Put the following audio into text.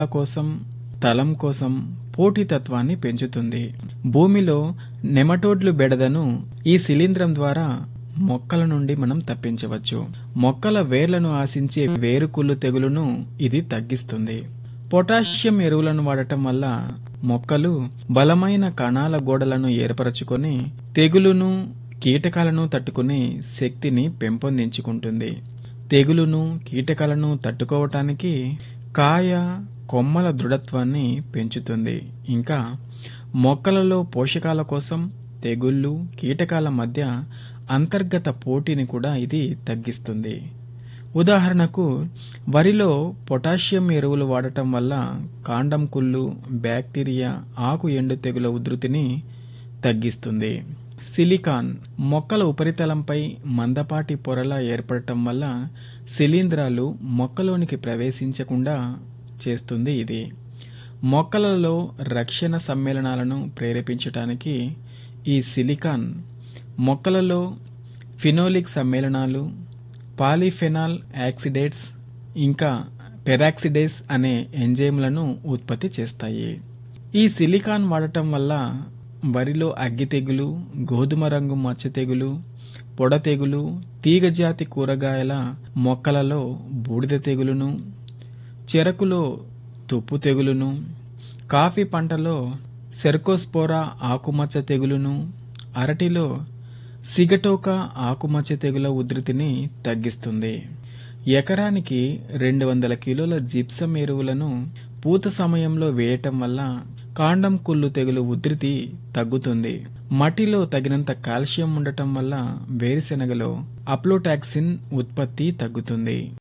కోసం స్థలం కోసం పోటీతత్వాన్ని పెంచుతుంది భూమిలో నెమటోడ్లు బెడదను ఈ శిలీంధ్రం ద్వారా మొక్కల నుండి మనం తప్పించవచ్చు మొక్కల వేర్లను ఆశించే వేరుకుళ్ళు తెగులును ఇది తగ్గిస్తుంది పొటాషియం ఎరువులను వాడటం వల్ల మొక్కలు బలమైన కణాల గోడలను ఏర్పరచుకొని తెగులును కీటకాలను తట్టుకునే శక్తిని పెంపొందించుకుంటుంది తెగులును కీటకాలను తట్టుకోవటానికి కాయ కొమ్మల దృఢత్వాన్ని పెంచుతుంది ఇంకా మొక్కలలో పోషకాల కోసం తెగుళ్ళు కీటకాల మధ్య అంతర్గత పోటీని కూడా ఇది తగ్గిస్తుంది ఉదాహరణకు వరిలో పొటాషియం ఎరువులు వాడటం వల్ల కాండం కుళ్ళు బ్యాక్టీరియా ఆకు ఎండు తెగుల ఉధృతిని తగ్గిస్తుంది సిలికాన్ మొక్కల ఉపరితలంపై మందపాటి పొరలా ఏర్పడటం వల్ల శిలీంధ్రాలు మొక్కలోనికి ప్రవేశించకుండా చేస్తుంది ఇది మొక్కలలో రక్షణ సమ్మేళనాలను ప్రేరేపించడానికి ఈ సిలికాన్ మొక్కలలో ఫినోలిక్ సమ్మేళనాలు పాలిఫెనాల్ యాక్సిడేట్స్ ఇంకా పెరాక్సిడేస్ అనే ఎంజైమ్లను ఉత్పత్తి చేస్తాయి ఈ సిలికాన్ వాడటం వల్ల వరిలో అగ్గి తెగులు గోధుమ రంగు మచ్చ తెగులు పొడ తెగులు తీగజాతి కూరగాయల మొక్కలలో బూడిద తెగులును చెరకులో తుప్పు తెగులును కాఫీ పంటలో సెర్కోస్పోరా ఆకుమచ్చ తెగులును అరటిలో సిగటోక ఆకుమచ్చ తెగుల ఉధృతిని తగ్గిస్తుంది ఎకరానికి రెండు వందల కిలోల జిప్సం ఎరువులను పూత సమయంలో వేయటం వల్ల కాండం కుళ్ళు తెగులు ఉధృతి తగ్గుతుంది మట్టిలో తగినంత కాల్షియం ఉండటం వల్ల వేరుశెనగలో అప్లోటాక్సిన్ ఉత్పత్తి తగ్గుతుంది